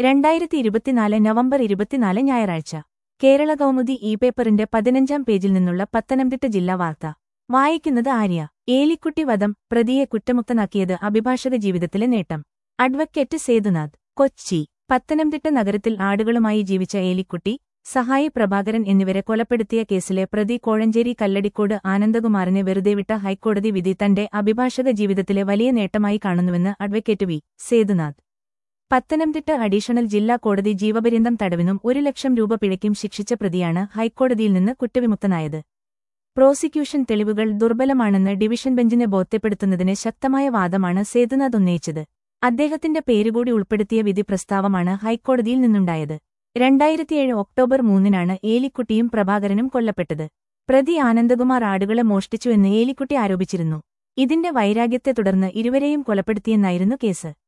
രണ്ടായിരത്തി ഇരുപത്തിനാല് നവംബർ ഇരുപത്തിനാല് ഞായറാഴ്ച കേരള കൗമുദി ഇ പേപ്പറിന്റെ പതിനഞ്ചാം പേജിൽ നിന്നുള്ള പത്തനംതിട്ട ജില്ലാ വാർത്ത വായിക്കുന്നത് ആര്യ ഏലിക്കുട്ടി വധം പ്രതിയെ കുറ്റമുക്തനാക്കിയത് അഭിഭാഷക ജീവിതത്തിലെ നേട്ടം അഡ്വക്കേറ്റ് സേതുനാഥ് കൊച്ചി പത്തനംതിട്ട നഗരത്തിൽ ആടുകളുമായി ജീവിച്ച ഏലിക്കുട്ടി സഹായി പ്രഭാകരൻ എന്നിവരെ കൊലപ്പെടുത്തിയ കേസിലെ പ്രതി കോഴഞ്ചേരി കല്ലടിക്കോട് ആനന്ദകുമാറിനെ വെറുതെ വിട്ട ഹൈക്കോടതി വിധി തന്റെ അഭിഭാഷക ജീവിതത്തിലെ വലിയ നേട്ടമായി കാണുന്നുവെന്ന് advocate V Sethunath Pathanamthitta additional ജില്ലാ കോടതി ജീവപര്യന്തം തടവിനും ഒരു ലക്ഷം രൂപ പിഴയ്ക്കും ശിക്ഷിച്ച പ്രതിയാണ് ഹൈക്കോടതിയിൽ നിന്ന് കുറ്റവിമുക്തനായത് പ്രോസിക്യൂഷൻ തെളിവുകൾ ദുർബലമാണെന്ന് ഡിവിഷൻ ബെഞ്ചിനെ ബോധ്യപ്പെടുത്തുന്നതിന് ശക്തമായ വാദമാണ് സേതുനാഥ് ഉന്നയിച്ചത് അദ്ദേഹത്തിന്റെ പേരുകൂടി ഉൾപ്പെടുത്തിയ വിധി പ്രസ്താവമാണ് ഹൈക്കോടതിയിൽ നിന്നുണ്ടായത് രണ്ടായിരത്തിയേഴ് ഒക്ടോബർ മൂന്നിനാണ് ഏലിക്കുട്ടിയും പ്രഭാകരനും കൊല്ലപ്പെട്ടത് പ്രതി ആനന്ദകുമാർ ആടുകളെ മോഷ്ടിച്ചുവെന്ന് ഏലിക്കുട്ടി ആരോപിച്ചിരുന്നു ഇതിന്റെ വൈരാഗ്യത്തെ തുടർന്ന് ഇരുവരെയും കൊലപ്പെടുത്തിയെന്നായിരുന്നു കേസ്